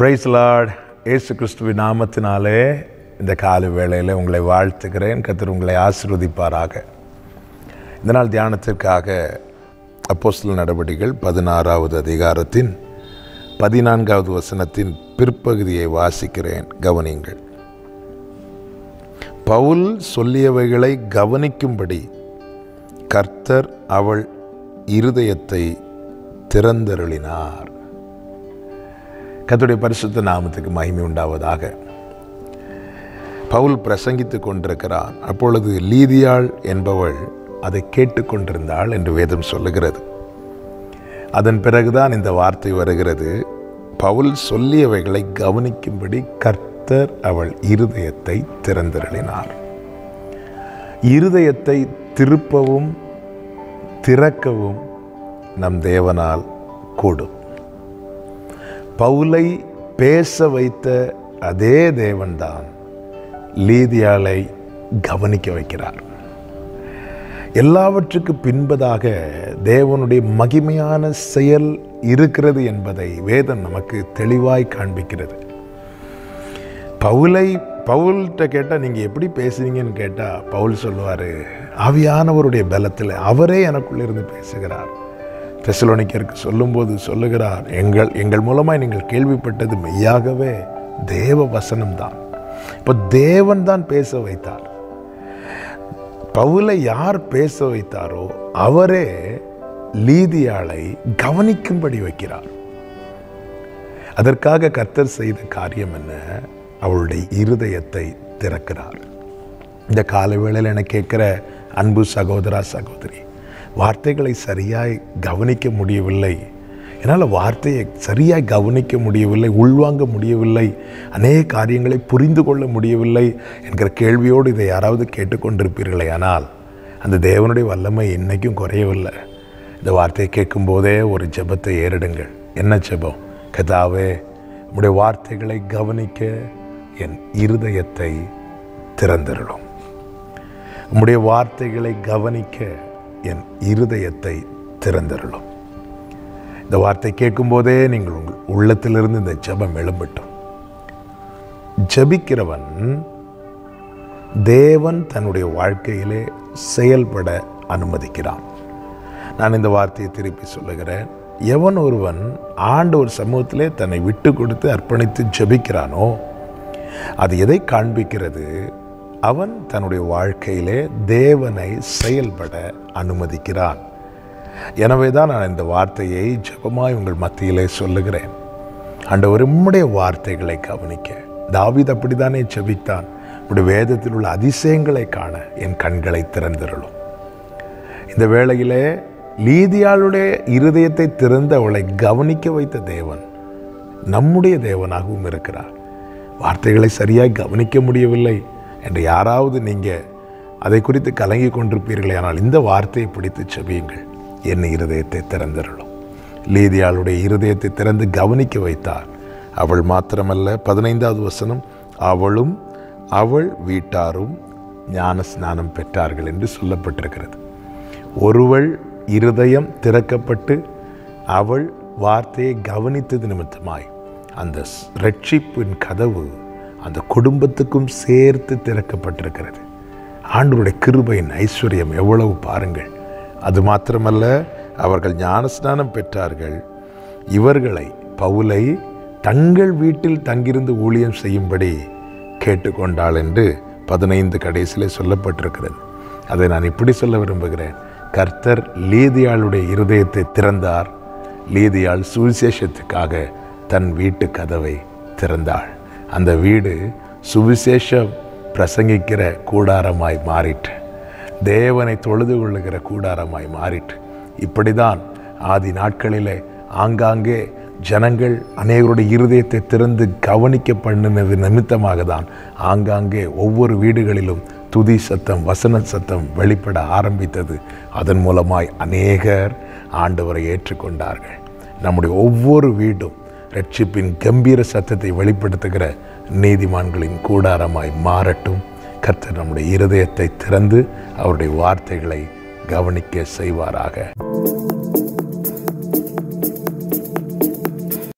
price Lord இயேசு கிறிஸ்துவின் நாமத்தினாலே இந்த காலை வேளையில் உங்களை வாழ்த்துகிறேன் கத்தர் உங்களை ஆசீர்வதிப்பாராக இந்த நாள் தியானத்திற்காக அப்போஸ்தல நடவடிக்கைகள் பதினாறாவது அதிகாரத்தின் பதினான்காவது வசனத்தின் பிற்பகுதியை வாசிக்கிறேன் கவனியுங்கள் பவுல் சொல்லியவைகளை கவனிக்கும்படி கர்த்தர் அவள் இருதயத்தை திறந்தருளினார் கர்த்தருடைய பரிசுத்த நாமத்துக்கு மகிமை உண்டாவதாக பவுல் பிரசங்கித்துக் கொண்டிருக்கிறான் அப்பொழுது லீதியாள் என்பவள் அதை கேட்டுக்கொண்டிருந்தாள் என்று வேதம் சொல்லுகிறது அதன் பிறகுதான் இந்த வார்த்தை வருகிறது பவுல் சொல்லியவைகளை கவனிக்கும்படி கர்த்தர் அவள் இருதயத்தை திறந்தருளினார் இருதயத்தை திருப்பவும் திறக்கவும் நம் தேவனால் கூடும் பவுலை பேச வைத்த அதே தேவன்தான் லீதியாளை கவனிக்க வைக்கிறார் எல்லாவற்றுக்கு பின்பதாக தேவனுடைய மகிமையான செயல் இருக்கிறது என்பதை வேதம் நமக்கு தெளிவாய் காண்பிக்கிறது பவுலை பவுல்கிட்ட கேட்டால் நீங்கள் எப்படி பேசுவீங்கன்னு கேட்டால் பவுல் சொல்லுவார் ஆவியானவருடைய பலத்தில் அவரே எனக்குள்ளிருந்து பேசுகிறார் தெசலோனிக்கருக்கு சொல்லும்போது சொல்லுகிறார் எங்கள் எங்கள் மூலமாக நீங்கள் கேள்விப்பட்டது மெய்யாகவே தேவ வசனம்தான் இப்போ தேவன் தான் பேச வைத்தார் பவுலை யார் பேச வைத்தாரோ அவரே லீதியாளை கவனிக்கும்படி வைக்கிறார் அதற்காக கர்த்தர் செய்த காரியம் என்ன அவளுடைய இருதயத்தை திறக்கிறார் இந்த கால வேளையில் என கேட்குற அன்பு சகோதரா சகோதரி வார்த்தைகளை சரியாய் கவனிக்க முடியவில்லை என்னால் வார்த்தையை சரியாய் கவனிக்க முடியவில்லை உள்வாங்க முடியவில்லை அநேக காரியங்களை புரிந்து கொள்ள முடியவில்லை என்கிற கேள்வியோடு இதை யாராவது கேட்டுக்கொண்டிருப்பீர்களே ஆனால் அந்த தேவனுடைய வல்லமை இன்னைக்கும் குறையவில்லை இந்த வார்த்தையை கேட்கும்போதே ஒரு ஜெபத்தை ஏறிடுங்கள் என்ன ஜெபம் கதாவே உடைய வார்த்தைகளை கவனிக்க என் இருதயத்தை திறந்திருடும் உம்முடைய வார்த்தைகளை கவனிக்க என் இருதயத்தை திறந்திருளும் இந்த வார்த்தை கேட்கும்போதே நீங்கள் உங்கள் உள்ளத்திலிருந்து இந்த ஜெபம் எழும்பட்டும் ஜபிக்கிறவன் தேவன் தன்னுடைய வாழ்க்கையிலே செயல்பட அனுமதிக்கிறான் நான் இந்த வார்த்தையை திருப்பி சொல்லுகிறேன் எவன் ஒருவன் ஆண்டு ஒரு சமூகத்திலே தன்னை விட்டு கொடுத்து அர்ப்பணித்து ஜபிக்கிறானோ அது எதை காண்பிக்கிறது அவன் தன்னுடைய வாழ்க்கையிலே தேவனை செயல்பட அனுமதிக்கிறான் எனவே தான் நான் இந்த வார்த்தையை ஜபமாய் உங்கள் மத்தியிலே சொல்லுகிறேன் ஆண்டவர் உம்முடைய வார்த்தைகளை கவனிக்க தாவித் அப்படித்தானே ஜபித்தான் உடைய வேதத்தில் உள்ள அதிசயங்களை காண என் கண்களை திறந்திருளும் இந்த வேளையிலே லீதியாளுடைய இருதயத்தை திறந்து அவளை கவனிக்க வைத்த தேவன் நம்முடைய தேவனாகவும் இருக்கிறார் வார்த்தைகளை சரியாக கவனிக்க முடியவில்லை என்று யாராவது நீங்கள் அதை குறித்து கலங்கி கொண்டிருப்பீர்களே ஆனால் இந்த வார்த்தையை பிடித்து செபியுங்கள் என் இருதயத்தை திறந்திருளும் லீதியாளுடைய இருதயத்தை திறந்து கவனிக்க வைத்தார் அவள் மாத்திரமல்ல பதினைந்தாவது வசனம் அவளும் அவள் வீட்டாரும் ஞான ஸ்நானம் பெற்றார்கள் என்று சொல்லப்பட்டிருக்கிறது ஒருவள் இருதயம் திறக்கப்பட்டு அவள் வார்த்தையை கவனித்தது நிமித்தமாய் அந்த ரட்சிப்பின் கதவு அந்த குடும்பத்துக்கும் சேர்த்து திறக்கப்பட்டிருக்கிறது ஆண்டவருடைய கிருபையின் ஐஸ்வர்யம் எவ்வளவு பாருங்கள் அது மாத்திரமல்ல அவர்கள் ஞானஸ்நானம் பெற்றார்கள் இவர்களை பவுலை தங்கள் வீட்டில் தங்கியிருந்து ஊழியம் செய்யும்படி கேட்டுக்கொண்டாள் என்று பதினைந்து கடைசியில் சொல்லப்பட்டிருக்கிறது அதை நான் இப்படி சொல்ல விரும்புகிறேன் கர்த்தர் லீதியாளுடைய இருதயத்தை திறந்தார் லீதியாள் சுவிசேஷத்துக்காக தன் வீட்டு கதவை திறந்தாள் அந்த வீடு சுவிசேஷம் பிரசங்கிக்கிற கூடாரமாய் மாறிற்று தேவனை தொழுது கொள்ளுகிற கூடாரமாய் மாறிற்று இப்படிதான் ஆதி நாட்களிலே ஆங்காங்கே ஜனங்கள் அநேகருடைய இருதயத்தை திறந்து கவனிக்க பண்ணினது நிமித்தமாக தான் ஆங்காங்கே ஒவ்வொரு வீடுகளிலும் துதி சத்தம் வசன சத்தம் வெளிப்பட ஆரம்பித்தது அதன் மூலமாய் அநேகர் ஆண்டவரை ஏற்றுக்கொண்டார்கள் நம்முடைய ஒவ்வொரு வீடும் ரட்சிப்பின் கம்பீர சத்தத்தை வெளிப்படுத்துகிற நீதிமான்களின் கூடாரமாய் மாறட்டும் கர்த்தர் நம்முடைய இருதயத்தை திறந்து அவருடைய வார்த்தைகளை கவனிக்க செய்வாராக